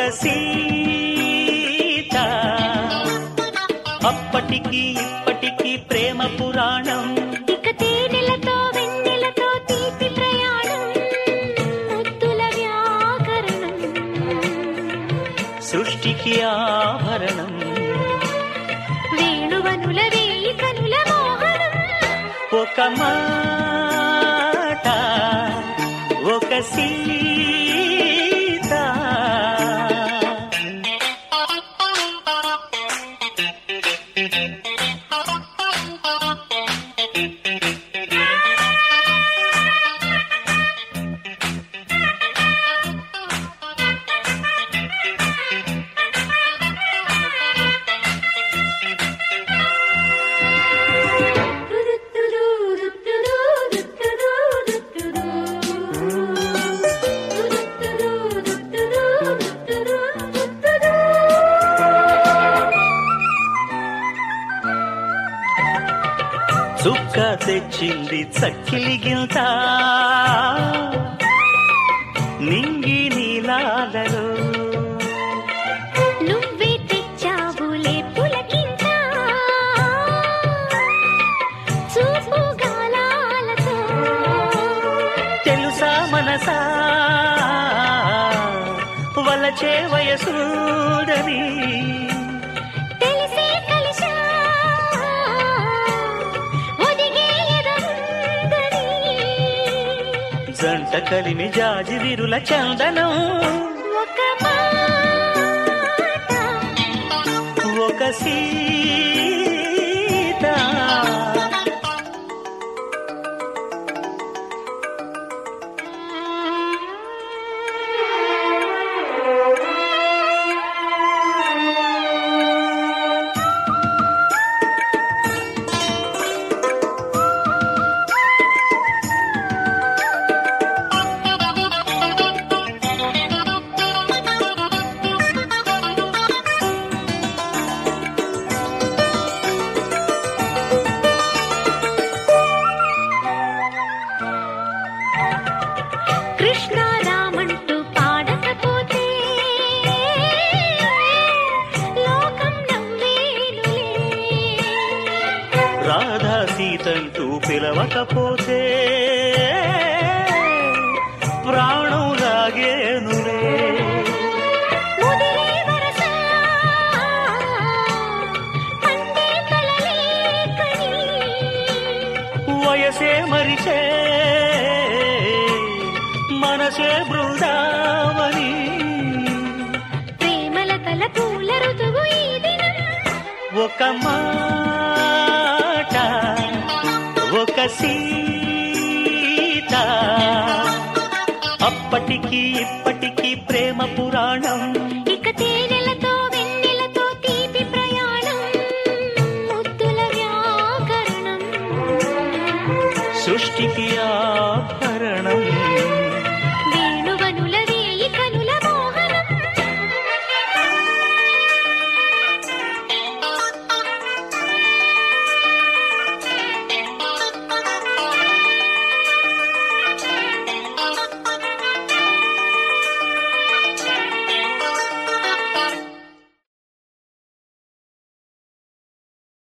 సీత అప్పటికి ఇప్పటికి ప్రేమ పురాణం ఇక తేనెలతో వెన్నెలతో తీపి ప్రయాణం ముద్దుల వ్యాకరణం సృష్టికి ఆభరణం వేణువనుల వేయి కనుల మోహనం ఒక మాట ఒక సీత చుక్క తెచ్చింది చక్కిలి గింత నింగి నీలాలలో నువ్వే తెచ్చావులే పులకింత చూపు గాలాలతో తెలుసా మనసా వలచే వయసూడని తెలిసే కలిసా ఒదిగే ఎదముందని జంట కలిమి జాజి విరుల చందనం ఒక మాట ఒక సీత కృష్ణ రామంటూ పాడకపోతే లోకం నవ్వేనులే రాధా సీతంటూ పిలవకపోతే ప్రాణం లాగేనులే ముదిరే వరస పండే కలలేకని వయసే మరిచే మనసే బృందావని ప్రేమల తల పూల ఋతువు ఈ దినం ఒక మాట ఒక సీత అప్పటికి ఇప్పటికి